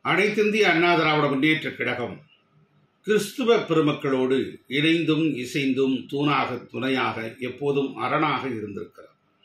அனைத்திந்திய அண்ணா திராவிட முன்னேற்ற கழகம் கிறிஸ்துவ பெருமக்களோடு இணைந்தும் இசைந்தும் தூணாக துணையாக எப்போதும் அரணாக இருந்திருக்கிறது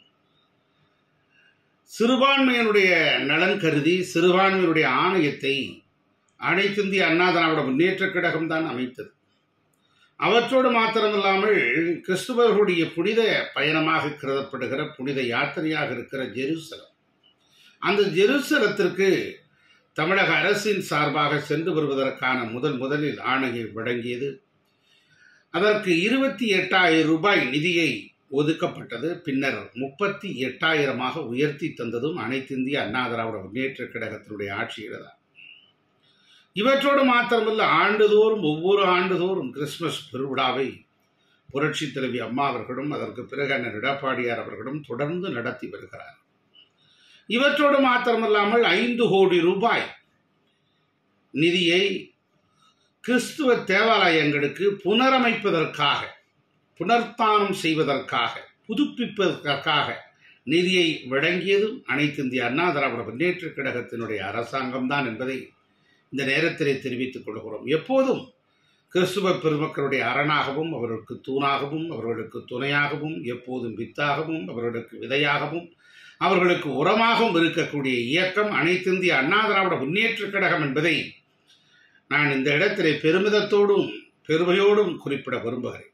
சிறுபான்மையினுடைய நலன் கருதி சிறுபான்மையினுடைய ஆணையத்தை அனைத்திந்திய அண்ணா திராவிட முன்னேற்ற கழகம் தான் அமைத்தது அவற்றோடு மாத்திரமில்லாமல் கிறிஸ்துவர்களுடைய புனித பயணமாக கருதப்படுகிற புனித யாத்திரையாக இருக்கிற ஜெருசலம் அந்த ஜெருசலத்திற்கு தமிழக அரசின் சார்பாக சென்று வருவதற்கான முதல் முதலில் ஆணையை வழங்கியது அதற்கு இருபத்தி எட்டாயிரம் ரூபாய் நிதியை ஒதுக்கப்பட்டது பின்னர் முப்பத்தி எட்டாயிரமாக உயர்த்தி தந்ததும் அனைத்திந்திய அண்ணா திராவிட முன்னேற்ற கழகத்தினுடைய ஆட்சியில்தான் இவற்றோடு மாத்திரமல்ல ஆண்டுதோறும் ஒவ்வொரு ஆண்டுதோறும் கிறிஸ்துமஸ் பெருவிழாவை புரட்சி தலைவி அம்மா அவர்களும் அதற்கு பிறகு அண்ணன் எடப்பாடியார் அவர்களும் தொடர்ந்து நடத்தி வருகிறார் இவற்றோடு மாத்திரமல்லாமல் ஐந்து கோடி ரூபாய் நிதியை கிறிஸ்துவ தேவாலயங்களுக்கு புனரமைப்பதற்காக புனர்த்தானம் செய்வதற்காக புதுப்பிப்பதற்காக நிதியை வழங்கியதும் அனைத்து இந்திய அண்ணா திராவிட முன்னேற்ற கழகத்தினுடைய அரசாங்கம்தான் என்பதை இந்த நேரத்திலே தெரிவித்துக் கொள்கிறோம் எப்போதும் கிறிஸ்துவ பெருமக்களுடைய அரணாகவும் அவர்களுக்கு தூணாகவும் அவர்களுக்கு துணையாகவும் எப்போதும் வித்தாகவும் அவர்களுக்கு விதையாகவும் அவர்களுக்கு உரமாகவும் இருக்கக்கூடிய இயக்கம் அனைத்திந்திய அண்ணா திராவிட முன்னேற்ற கழகம் என்பதை நான் இந்த இடத்திலே பெருமிதத்தோடும் பெருமையோடும் குறிப்பிட விரும்புகிறேன்